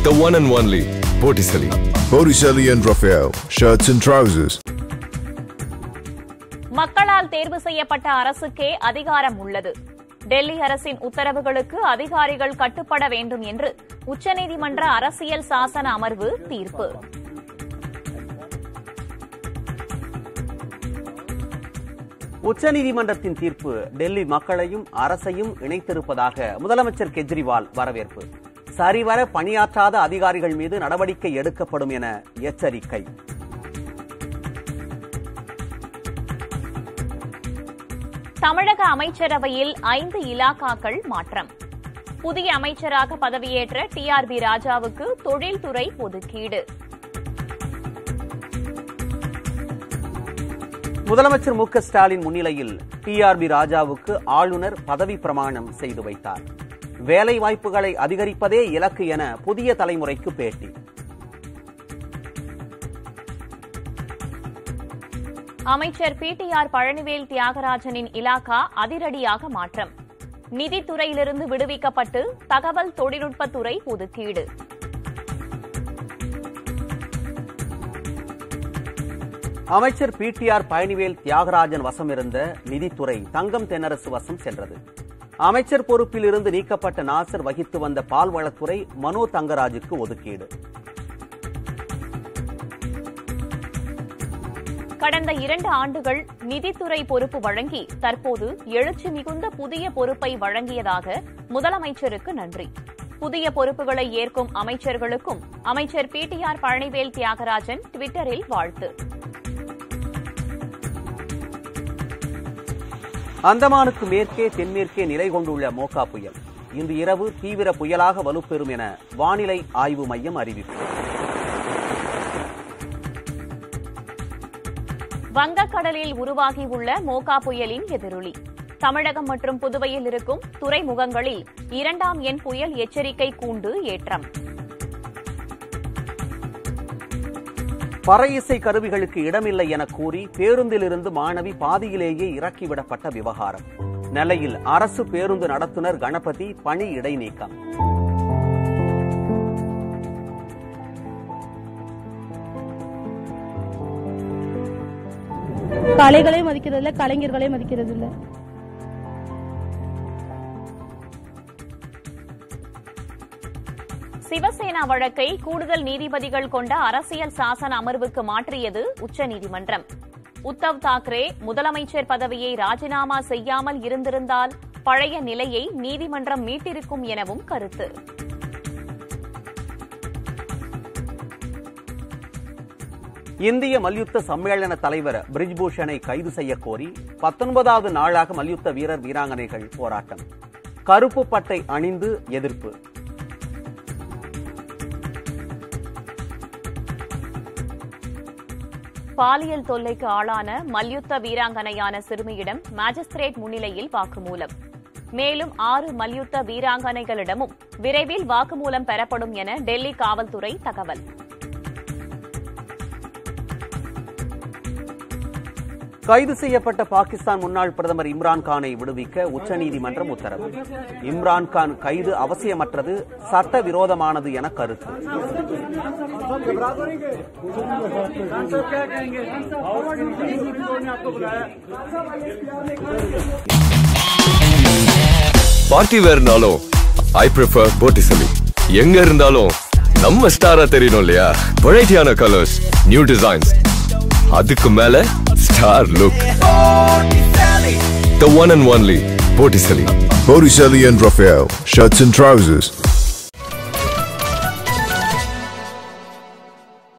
The one and only Botticelli. Botticelli and Raphael, shirts and trousers. மக்களால் தேர்வு செய்யப்பட்ட அரசுக்கே அதிகாரம் உள்ளது டெல்லி அரசின் உத்தரவுகளுக்கு அதிகாரிகள் கட்டுப்பட வேண்டும் என்று உச்சநீதிமன்ற அரசியல் சாசன அமர்வு தீர்ப்பு உச்சநீதிமன்றத்தின் தீர்ப்பு டெல்லி மக்களையும் அரசையும் இணைத்திருப்பதாக முதலமைச்சர் கெஜ்ரிவால் வரவேற்பு சரிவர பணியாற்றாத அதிகாரிகள் மீது நடவடிக்கை எடுக்கப்படும் என எச்சரிக்கை தமிழக அமைச்சரவையில் ஐந்து இலாக்காக்கள் மாற்றம் புதிய அமைச்சராக பதவியேற்ற டிஆர்பி ராஜாவுக்கு தொழில்துறை ஒதுக்கீடு முதலமைச்சர் மு க ஸ்டாலின் முன்னிலையில் டிஆர்பி ராஜாவுக்கு ஆளுநர் பதவி பிரமாணம் செய்து வைத்தார் வேலை வாய்ப்புகளை அதிகரிப்பதே இலக்கு என புதிய தலைமுறைக்கு பேட்டி அமைச்சர் பிடிஆர் பழனிவேல் தியாகராஜனின் இலாக்கா அதிரடியாக மாற்றம் நிதித்துறையிலிருந்து விடுவிக்கப்பட்டு தகவல் தொழில்நுட்பத்துறை ஒதுக்கீடு அமைச்சர் பிடிஆர் பழனிவேல் தியாகராஜன் வசமிருந்த நிதித்துறை தங்கம் தென்னரசு வசம் சென்றது அமைச்சர் பொறுப்பில் இருந்து நீக்கப்பட்ட நாசர் வகித்து வந்த பால்வளத்துறை மனோ தங்கராஜுக்கு ஒதுக்கீடு கடந்த இரண்டு ஆண்டுகள் நிதித்துறை பொறுப்பு வழங்கி தற்போது எழுச்சி மிகுந்த புதிய பொறுப்பை வழங்கியதாக முதலமைச்சருக்கு நன்றி புதிய பொறுப்புகளை ஏற்கும் அமைச்சர்களுக்கும் அமைச்சர் பிடிஆர் பழனிவேல் தியாகராஜன் டுவிட்டரில் வாழ்த்து அந்தமானுக்கு மேற்கே தென்மேற்கே நிலை கொண்டுள்ள மோகா புயல் இன்று இரவு தீவிர புயலாக வலுப்பெறும் என வானிலை ஆய்வு மையம் அறிவிப்பு வங்கக்கடலில் உருவாகியுள்ள மோகா புயலின் எதிரொலி தமிழகம் மற்றும் புதுவையில் இருக்கும் துறைமுகங்களில் இரண்டாம் எண் புயல் எச்சரிக்கை கூண்டு ஏற்றம் பறை இசை கருவிகளுக்கு இடமில்லை என கூறி பேருந்திலிருந்து மாணவி பாதியிலேயே இறக்கிவிடப்பட்ட விவகாரம் நெல்லையில் அரசு பேருந்து நடத்துனர் கணபதி பணி இடைநீக்கம் கலைகளை மதிக்கிறது இல்ல கலைஞர்களை மதிக்கிறது இல்ல சிவசேனா வழக்கை கூடுதல் நீதிபதிகள் கொண்ட அரசியல் சாசன அமர்வுக்கு மாற்றியது உச்சநீதிமன்றம் உத்தவ் தாக்கரே முதலமைச்சர் பதவியை ராஜினாமா செய்யாமல் இருந்திருந்தால் பழைய நிலையை நீதிமன்றம் மீட்டிருக்கும் எனவும் கருத்து இந்திய மல்யுத்த சம்மேளன தலைவர் பிரிஜ்பூஷனை கைது செய்ய கோரி பத்தொன்பதாவது நாளாக மல்யுத்த வீரர் வீராங்கனைகள் போராட்டம் கருப்பு பட்டை அணிந்து எதிர்ப்பு பாலியல் தொல்லைக்கு ஆளான மல்யுத்த வீராங்கனையான சிறுமியிடம் மாஜிஸ்திரேட் முன்னிலையில் வாக்குமூலம் மேலும் ஆறு மல்யுத்த வீராங்கனைகளிடமும் விரைவில் வாக்குமூலம் பெறப்படும் என டெல்லி காவல்துறை தகவல் கைது செய்யப்பட்ட பாகிஸ்தான் முன்னாள் பிரதமர் இம்ரான் கானை விடுவிக்க உச்சநீதிமன்றம் உத்தரவு இம்ரான் கான் கைது அவசியமற்றது சட்டவிரோதமானது என கருத்து பார்ட்டி வேர்னாலும் ஐ ப்ரிஃபர் Botticelli. எங்க இருந்தாலும் நம்ம ஸ்டாரா தெரியணும் இல்லையா வெரைட்டியான கலர்ஸ் நியூ டிசைன்ஸ் அதுக்கு மேல star look The one and only Botticelli. Botticelli and Raphael, shirts and trousers.